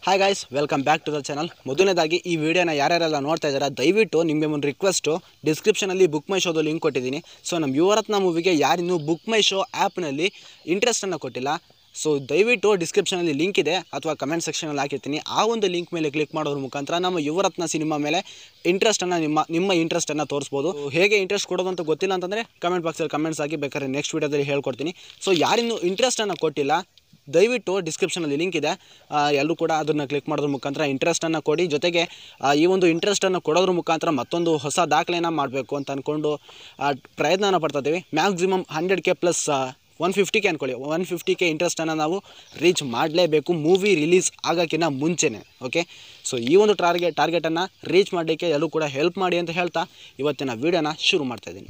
hi guys welcome back to the channel ಮೊದಲನೇದಾಗಿ ಈ ವಿಡಿಯೋನ ಯಾರ್ಯಾರೆಲ್ಲ ನೋಡ್ತಾ ಇದ್ದಾರೆ ದಯವಿಟ್ಟು ನಿಮಗೆ ಒಂದು ರಿಕ್ವೆಸ್ಟು ಡಿಸ್ಕ್ರಿಪ್ಷನಲ್ಲಿ ಬುಕ್ ಮೈ ಶೋದು ಲಿಂಕ್ ಕೊಟ್ಟಿದ್ದೀನಿ ಸೊ ನಮ್ಮ ಯುವರತ್ನ ಮೂವಿಗೆ ಯಾರಿನ್ನೂ ಬುಕ್ ಮೈ ಶೋ ಆ್ಯಪ್ನಲ್ಲಿ ಇಂಟ್ರೆಸ್ಟನ್ನು ಕೊಟ್ಟಿಲ್ಲ ಸೊ ದಯವಿಟ್ಟು ಡಿಸ್ಕ್ರಿಪ್ಷನಲ್ಲಿ ಲಿಂಕ್ ಇದೆ ಅಥವಾ ಕಮೆಂಟ್ ಸೆಕ್ಷನಲ್ಲಿ ಹಾಕಿರ್ತೀನಿ ಆ ಒಂದು ಲಿಂಕ್ ಮೇಲೆ ಕ್ಲಿಕ್ ಮಾಡೋದ್ರ ಮುಖಾಂತರ ನಮ್ಮ ಯುವರತ್ನ ಸಿನಿಮಾ ಮೇಲೆ ಇಂಟ್ರೆಸ್ಟನ್ನು ನಿಮ್ಮ ನಿಮ್ಮ ಇಂಟ್ರೆಸ್ಟನ್ನು ತೋರಿಸ್ಬೋದು ಹೇಗೆ ಇಂಟ್ರೆಸ್ಟ್ ಕೊಡೋದು ಅಂತ ಗೊತ್ತಿಲ್ಲ ಅಂತಂದರೆ ಕಮೆಂಟ್ ಬಾಕ್ಸಲ್ಲಿ ಕಮೆಂಟ್ಸ್ ಹಾಕಿ ಬೇಕಾದ್ರೆ ನೆಕ್ಸ್ಟ್ ವೀಡಿಯೋದಲ್ಲಿ ಹೇಳ್ಕೊಡ್ತೀನಿ ಸೊ ಯಾರಿನ್ನೂ ಇಂಟ್ರೆಸ್ಟನ್ನು ಕೊಟ್ಟಿಲ್ಲ ದಯವಿಟ್ಟು ಡಿಸ್ಕ್ರಿಪ್ಷನಲ್ಲಿ ಲಿಂಕ್ ಇದೆ ಎಲ್ಲರೂ ಕೂಡ ಅದನ್ನು ಕ್ಲಿಕ್ ಮಾಡೋದ್ರ ಮುಖಾಂತರ ಇಂಟ್ರೆಸ್ಟನ್ನು ಕೊಡಿ ಜೊತೆಗೆ ಆ, ಈ ಒಂದು ಇಂಟ್ರೆಸ್ಟನ್ನು ಕೊಡೋದ್ರ ಮುಖಾಂತರ ಮತ್ತೊಂದು ಹೊಸ ದಾಖಲೆನ ಮಾಡಬೇಕು ಅಂತ ಅಂದ್ಕೊಂಡು ಆ, ಪ್ರಯತ್ನನ ಪಡ್ತಾ ಇದ್ದೀವಿ maximum hundred K plus one fifty K ಅಂದ್ಕೊಳ್ಳಿ ಒನ್ ಫಿಫ್ಟಿ ಕೆ ಇಂಟ್ರೆಸ್ಟನ್ನು ನಾವು ರೀಚ್ ಮಾಡಲೇಬೇಕು ಮೂವಿ ರಿಲೀಸ್ ಆಗೋಕ್ಕಿಂತ ಮುಂಚೆನೇ ಓಕೆ ಸೊ ಈ ಒಂದು ಟಾರ್ಗೆಟ್ ಟಾರ್ಗೆಟನ್ನು ರೀಚ್ ಮಾಡಲಿಕ್ಕೆ ಎಲ್ಲರೂ ಕೂಡ ಹೆಲ್ಪ್ ಮಾಡಿ ಅಂತ ಹೇಳ್ತಾ ಇವತ್ತಿನ ವೀಡಿಯೋನ ಶುರು ಮಾಡ್ತಾ ಇದ್ದೀನಿ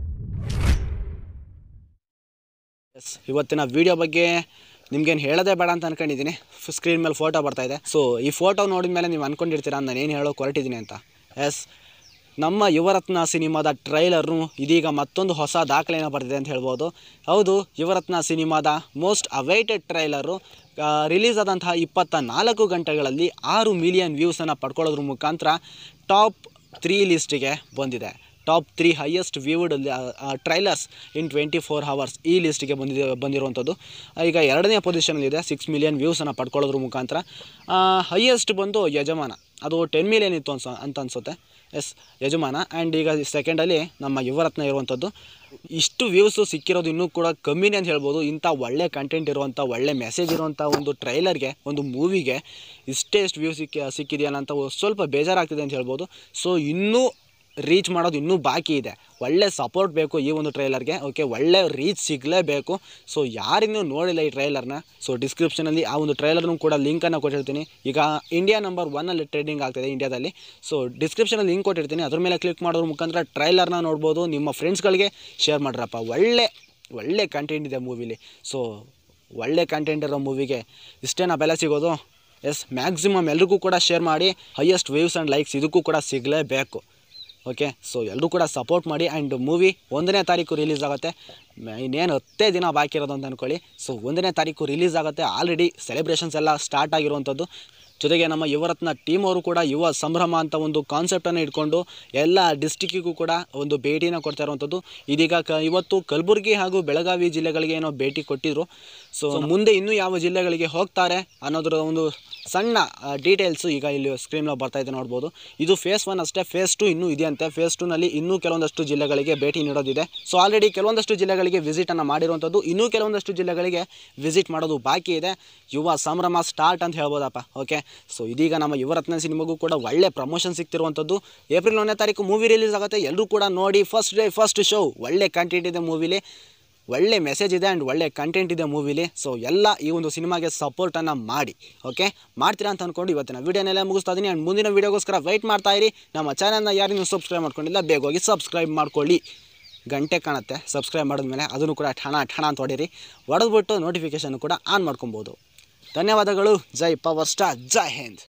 ಎಸ್ ಇವತ್ತಿನ ವಿಡಿಯೋ ಬಗ್ಗೆ ನಿಮ್ಗೇನು ಹೇಳೋದೇ ಬೇಡ ಅಂತ ಅನ್ಕೊಂಡಿದ್ದೀನಿ ಸ್ಕ್ರೀನ್ ಮೇಲೆ ಫೋಟೋ ಬರ್ತಾ ಇದೆ ಸೊ ಈ ಫೋಟೋ ನೋಡಿದ ಮೇಲೆ ನೀವು ಅಂದ್ಕೊಂಡಿರ್ತೀರಾ ನಾನು ಏನು ಹೇಳೋಕೆ ಹೊರಟಿದ್ದೀನಿ ಅಂತ ಎಸ್ ನಮ್ಮ ಯುವರತ್ನ ಸಿನಿಮಾದ ಟ್ರೈಲರು ಇದೀಗ ಮತ್ತೊಂದು ಹೊಸ ದಾಖಲೆಯನ್ನು ಬರೆದಿದೆ ಅಂತ ಹೇಳ್ಬೋದು ಹೌದು ಯುವರತ್ನ ಸಿನಿಮಾದ ಮೋಸ್ಟ್ ಅವೈಟೆಡ್ ಟ್ರೈಲರು ರಿಲೀಸ್ ಆದಂತಹ ಇಪ್ಪತ್ತ ನಾಲ್ಕು ಗಂಟೆಗಳಲ್ಲಿ ಆರು ಮಿಲಿಯನ್ ವ್ಯೂಸನ್ನು ಪಡ್ಕೊಳ್ಳೋದ್ರ ಮುಖಾಂತರ ಟಾಪ್ ತ್ರೀ ಲಿಸ್ಟಿಗೆ ಬಂದಿದೆ top three highest viewed trailers in twenty four hours ಈ ಲಿಸ್ಟಿಗೆ ಬಂದಿದೆ ಬಂದಿರುವಂಥದ್ದು ಈಗ ಎರಡನೇ ಪೊಸಿಷನಲ್ಲಿದೆ ಸಿಕ್ಸ್ ಮಿಲಿಯನ್ ವ್ಯೂಸನ್ನು ಪಡ್ಕೊಳ್ಳೋದ್ರ ಮುಖಾಂತರ ಹೈಯೆಸ್ಟ್ ಬಂದು ಯಜಮಾನ ಅದು ಟೆನ್ ಮಿಲಿಯನ್ ಇತ್ತು ಅನ್ಸ ಅಂತ ಅನಿಸುತ್ತೆ ಎಸ್ ಯಜಮಾನ ಆ್ಯಂಡ್ ಈಗ ಸೆಕೆಂಡಲ್ಲಿ ನಮ್ಮ ಯುವರತ್ನ ಇರುವಂಥದ್ದು ಇಷ್ಟು ವ್ಯೂಸು ಸಿಕ್ಕಿರೋದು ಇನ್ನೂ ಕೂಡ ಕಮ್ಮಿನೇ ಅಂತ ಹೇಳ್ಬೋದು ಇಂಥ ಒಳ್ಳೆ ಕಂಟೆಂಟ್ ಇರುವಂಥ ಒಳ್ಳೆ ಮೆಸೇಜ್ ಇರುವಂಥ ಒಂದು ಟ್ರೈಲರ್ಗೆ ಒಂದು ಮೂವಿಗೆ ಇಷ್ಟೇ ಎಷ್ಟು ವ್ಯೂ ಸಿಕ್ಕಿ ಸಿಕ್ಕಿದೆಯಲ್ಲ ಅಂತ ಸ್ವಲ್ಪ ಬೇಜಾರಾಗ್ತಿದೆ ಅಂತ ಹೇಳ್ಬೋದು ಸೊ ಇನ್ನೂ ರೀಚ್ ಮಾಡೋದು ಇನ್ನೂ ಬಾಕಿ ಇದೆ ಒಳ್ಳೆ ಸಪೋರ್ಟ್ ಬೇಕು ಈ ಒಂದು ಟ್ರೈಲರ್ಗೆ ಓಕೆ ಒಳ್ಳೆ ರೀಚ್ ಸಿಗಲೇಬೇಕು ಸೊ ಯಾರಿನ್ನೂ ನೋಡಿಲ್ಲ ಈ ಟ್ರೈಲರ್ನ ಸೊ ಡಿಸ್ಕ್ರಿಪ್ಷನಲ್ಲಿ ಆ ಒಂದು ಟ್ರೈಲರ್ನು ಕೂಡ ಲಿಂಕನ್ನು ಕೊಟ್ಟಿರ್ತೀನಿ ಈಗ ಇಂಡಿಯಾ ನಂಬರ್ ಒನ್ನಲ್ಲಿ ಟ್ರೇಡಿಂಗ್ ಆಗ್ತಿದೆ ಇಂಡಿಯಾದಲ್ಲಿ ಸೊ ಡಿಸ್ಕ್ರಿಪ್ಷನಲ್ಲಿ ಲಿಂಕ್ ಕೊಟ್ಟಿರ್ತೀನಿ ಅದ್ರ ಮೇಲೆ ಕ್ಲಿಕ್ ಮಾಡೋದ್ರ ಮುಖಾಂತರ ಟ್ರೈಲರ್ನ ನೋಡ್ಬೋದು ನಿಮ್ಮ ಫ್ರೆಂಡ್ಸ್ಗಳಿಗೆ ಶೇರ್ ಮಾಡ್ರಪ್ಪ ಒಳ್ಳೆ ಒಳ್ಳೆ ಕಂಟೆಂಟ್ ಇದೆ ಮೂವಿಲಿ ಸೊ ಒಳ್ಳೆ ಕಂಟೆಂಟ್ ಇರೋ ಮೂವಿಗೆ ಇಷ್ಟೇನಾ ಬೆಲೆ ಸಿಗೋದು ಎಸ್ ಮ್ಯಾಕ್ಸಿಮಮ್ ಎಲ್ರಿಗೂ ಕೂಡ ಶೇರ್ ಮಾಡಿ ಹೈಯೆಸ್ಟ್ ವ್ಯೂಸ್ ಆ್ಯಂಡ್ ಲೈಕ್ಸ್ ಇದಕ್ಕೂ ಕೂಡ ಸಿಗಲೇಬೇಕು ಓಕೆ ಸೊ ಎಲ್ಲರೂ ಕೂಡ ಸಪೋರ್ಟ್ ಮಾಡಿ ಆ್ಯಂಡ್ ಮೂವಿ ಒಂದನೇ ತಾರೀಕು ರಿಲೀಸ್ ಆಗುತ್ತೆ ಮ- ಇನ್ನೇನು ಹತ್ತೇ ದಿನ ಬಾಕಿ ಇರೋದು ಅಂತ ಅಂದ್ಕೊಳ್ಳಿ ಸೊ ಒಂದನೇ ತಾರೀಕು ರಿಲೀಸ್ ಆಗುತ್ತೆ ಆಲ್ರೆಡಿ ಸೆಲೆಬ್ರೇಷನ್ಸ್ ಎಲ್ಲ ಸ್ಟಾರ್ಟ್ ಆಗಿರುವಂಥದ್ದು ಜೊತೆಗೆ ನಮ್ಮ ಯುವರತ್ನ ಟೀಮ್ ಅವರು ಕೂಡ ಯುವ ಸಂಭ್ರಮ ಅಂತ ಒಂದು ಕಾನ್ಸೆಪ್ಟನ್ನು ಇಟ್ಕೊಂಡು ಎಲ್ಲ ಡಿಸ್ಟಿಕ್ಕಿಗೂ ಕೂಡ ಒಂದು ಭೇಟಿನ ಕೊಡ್ತಾ ಇರುವಂಥದ್ದು ಇದೀಗ ಕ ಇವತ್ತು ಕಲಬುರಗಿ ಹಾಗೂ ಬೆಳಗಾವಿ ಜಿಲ್ಲೆಗಳಿಗೆ ಏನೋ ಭೇಟಿ ಕೊಟ್ಟಿದ್ರು ಸೊ ಮುಂದೆ ಇನ್ನೂ ಯಾವ ಜಿಲ್ಲೆಗಳಿಗೆ ಹೋಗ್ತಾರೆ ಅನ್ನೋದ್ರ ಒಂದು ಸಣ್ಣ ಡೀಟೇಲ್ಸು ಈಗ ಇಲ್ಲಿ ಸ್ಕ್ರೀನಲ್ಲಿ ಬರ್ತಾ ಇದೆ ನೋಡ್ಬೋದು ಇದು ಫೇಸ್ ಒನ್ ಅಷ್ಟೇ ಫೇಸ್ ಟು ಇನ್ನೂ ಇದೆಯಂತೆ ಫೇಸ್ ಟೂನಲ್ಲಿ ಇನ್ನೂ ಕೆಲವೊಂದಷ್ಟು ಜಿಲ್ಲೆಗಳಿಗೆ ಭೇಟಿ ನೀಡೋದಿದೆ ಸೊ ಆಲ್ರೆಡಿ ಕೆಲವೊಂದಷ್ಟು ಜಿಲ್ಲೆಗಳಿಗೆ ವಿಸಿಟನ್ನು ಮಾಡಿರುವಂಥದ್ದು ಇನ್ನೂ ಕೆಲವೊಂದಷ್ಟು ಜಿಲ್ಲೆಗಳಿಗೆ ವಿಸಿಟ್ ಮಾಡೋದು ಬಾಕಿ ಇದೆ ಯುವ ಸಂಭ್ರಮ ಸ್ಟಾರ್ಟ್ ಅಂತ ಹೇಳ್ಬೋದಪ್ಪ ಓಕೆ ಸೊ ಇದೀಗ ನಮ್ಮ ಯುವರತ್ನ ಸಿನಿಮಾಗೂ ಕೂಡ ಒಳ್ಳೆ ಪ್ರಮೋಷನ್ ಸಿಗ್ತಿರುವಂಥದ್ದು ಏಪ್ರಿಲ್ ಒಂದನೇ ತಾರೀಕು ಮೂವಿ ರಿಲೀಸ್ ಆಗುತ್ತೆ ಎಲ್ಲರೂ ಕೂಡ ನೋಡಿ ಫಸ್ಟ್ ಡೇ ಫಸ್ಟ್ ಶೋ ಒಳ್ಳೆ ಕಂಟೆಂಟ್ ಇದೆ ಮೂವಿಲಿ ಒಳ್ಳೆ ಮೆಸೇಜ್ ಇದೆ ಆ್ಯಂಡ್ ಒಳ್ಳೆ ಕಂಟೆಂಟ್ ಇದೆ ಮೂವಿಲಿ ಸೊ ಎಲ್ಲ ಈ ಒಂದು ಸಿನಿಮಾಗೆ ಸಪೋರ್ಟನ್ನು ಮಾಡಿ ಓಕೆ ಮಾಡ್ತೀರಾ ಅಂತ ಅಂದ್ಕೊಂಡು ಇವತ್ತಿನ ವೀಡಿಯೋನೆಲ್ಲ ಮುಗಿಸ್ತಾ ಇದ್ದೀನಿ ಆ್ಯಂಡ್ ಮುಂದಿನ ವೀಡಿಯೋಗೋಸ್ಕರ ವೆಯ್ಟ್ ಮಾಡ್ತಾ ಇರಿ ನಮ್ಮ ಚಾನಲ್ನ ಯಾರು ಸಬ್ಸ್ಕ್ರೈಬ್ ಮಾಡ್ಕೊಂಡಿಲ್ಲ ಬೇಗ ಹೋಗಿ ಸಬ್ಸ್ಕ್ರೈಬ್ ಮಾಡ್ಕೊಳ್ಳಿ ಗಂಟೆ ಕಾಣುತ್ತೆ ಸಬ್ಸ್ಕ್ರೈಬ್ ಮಾಡಿದ್ಮೇಲೆ ಅದನ್ನು ಕೂಡ ಠಣ ಠಣ ಅಂತ ಹೊಡೀರಿ ಹೊಡೆದ್ಬಿಟ್ಟು ನೋಟಿಫಿಕೇಷನ್ ಕೂಡ ಆನ್ ಮಾಡ್ಕೊಬೋದು ಧನ್ಯವಾದಗಳು ಜೈ ಪವರ್ ಸ್ಟಾರ್ ಜೈ ಹಿಂದ್